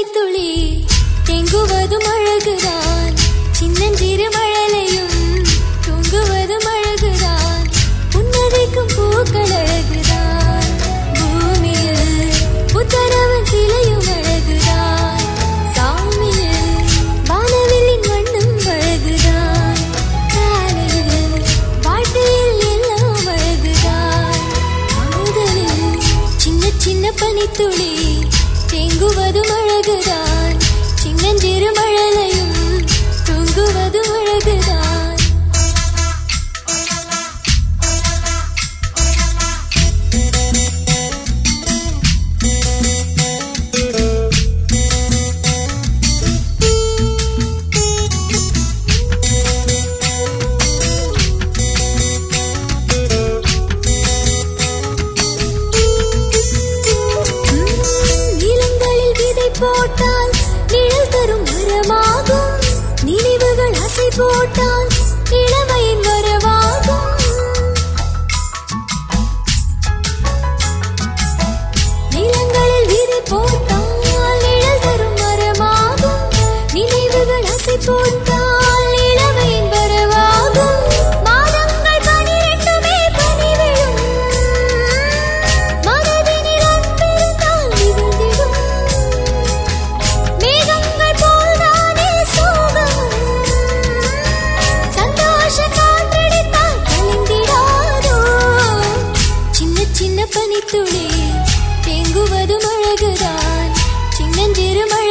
பனித்துளி தேங்குவதும் அழகுதான் சின்னஞ்சிறு மழலையும் தூங்குவதும் அழகுதான் புன்னகைக்கும் பூக்கள் அழகுதான் பூமியில் புத்தரவன் சிலையும் அழகுதான் சாமியில் வானவில்லின் வண்ணம் அழகுதான் காலையில் வாழ்க்கையில் எல்லாம் அழகுதான் காதலில் சின்ன சின்ன பனித்துளி தேங்குவதும் அழகுதான் சின்னஞ்சிறு மழலையும் தூங்குவதும் அழகுதான் நிலங்களில் விதை போட்டால் நிழல் தரும் மரமாகும் நினைவுகள் அசை போட்டால் இளமையின் வரவாகும் நிலங்களில் விதை போட்டால் நிழல் தரும் மரமாகும் நினைவுகள் அசை போட்டால் இளமையின் வரவாகும் மாதங்கள் பனிரெண்டுமே பனி விழும் மனதினில் அன்பிருந்தால் நிகழ்ந்திடும் மேகங்கள் போல்தானே சோகமும் சந்தோஷ காற்றடித்தால் கலந்திடாதோ சின்ன சின்ன பனித்துளி தேங்குவதும் அழகுதான் சின்னஞ்சிறு மழை